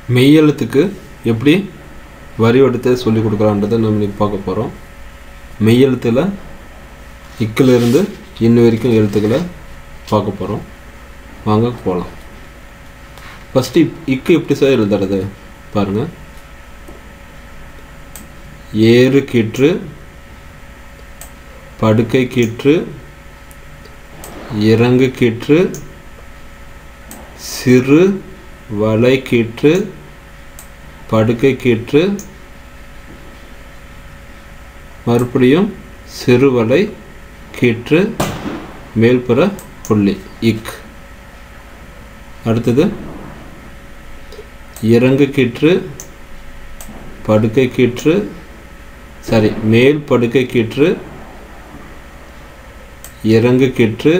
மெய்யெழுத்துக்கு எப்படி வரி வடித்து சொல்லி கொடுக்கலான்றதை நம்ம இன்னைக்கு பார்க்க போகிறோம் மெய்யெழுத்தில் இக்கிலிருந்து இன்ன வரைக்கும் எழுத்துக்களை பார்க்க போகிறோம் வாங்க போகலாம் ஃபஸ்ட்டு இக்கு எப்படி சார் எழுதுறது பாருங்கள் ஏறு கீற்று படுக்கை கீற்று இறங்கு கீற்று சிறு வலை கீற்று படுக்கை கீற்று மறுபடியும் சிறுவலை கீற்று மேல்புற புள்ளி இக் அடுத்தது இறங்கு கீற்று படுக்கை கீற்று சாரி மேல் படுக்கை கீற்று இறங்கு கீற்று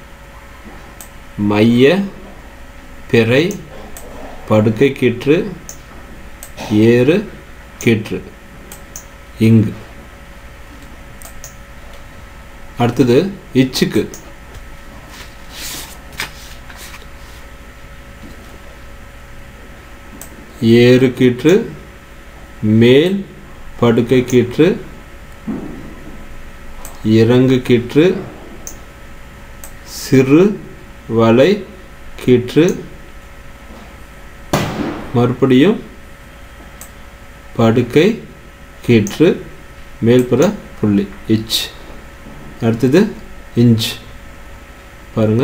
மைய பிறை படுக்கை கீற்று ஏறு கீற்று இங்கு அடுத்தது இச்சுக்கு ஏறு கீற்று மேல் படுக்கை கீற்று இறங்கு கீற்று சிறு வலை கீற்று மறுபடியும் படுக்கை கீற்று மேல்புற புள்ளி இச் அடுத்தது இஞ்ச் பாருங்க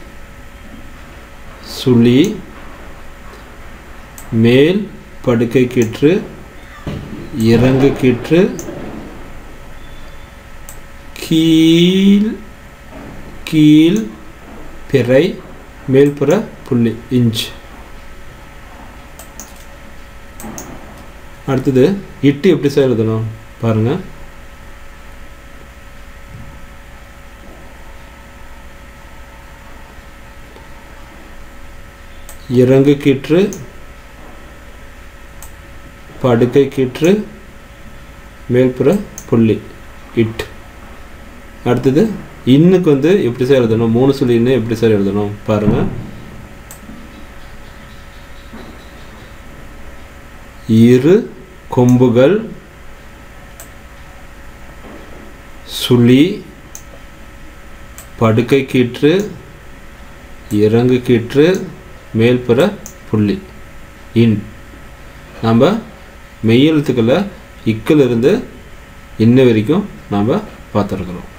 சுழி மேல் படுக்கை கீற்று இறங்கு கீற்று கீழ் கீழ் பிறை மேல்புற புள்ளி இன்ச் அடுத்தது இட்டு எப்படி சார் எழுதணும் பாருங்க இறங்கு கீற்று படுக்கை கீற்று மேல்புற புள்ளி இட் அடுத்தது இன்னுக்கு வந்து எப்படி சார் எழுதணும் மூணு சொல்லி இன்னும் எப்படி சார் எழுதணும் பாருங்க இரு கொம்புகள் சுழி படுக்கை கீற்று இறங்கு கீற்று மேல்புற புள்ளி இன் நம்ம மெய்யெழுத்துக்களை இக்கிலிருந்து இன்ன வரைக்கும் நாம் பார்த்துருக்குறோம்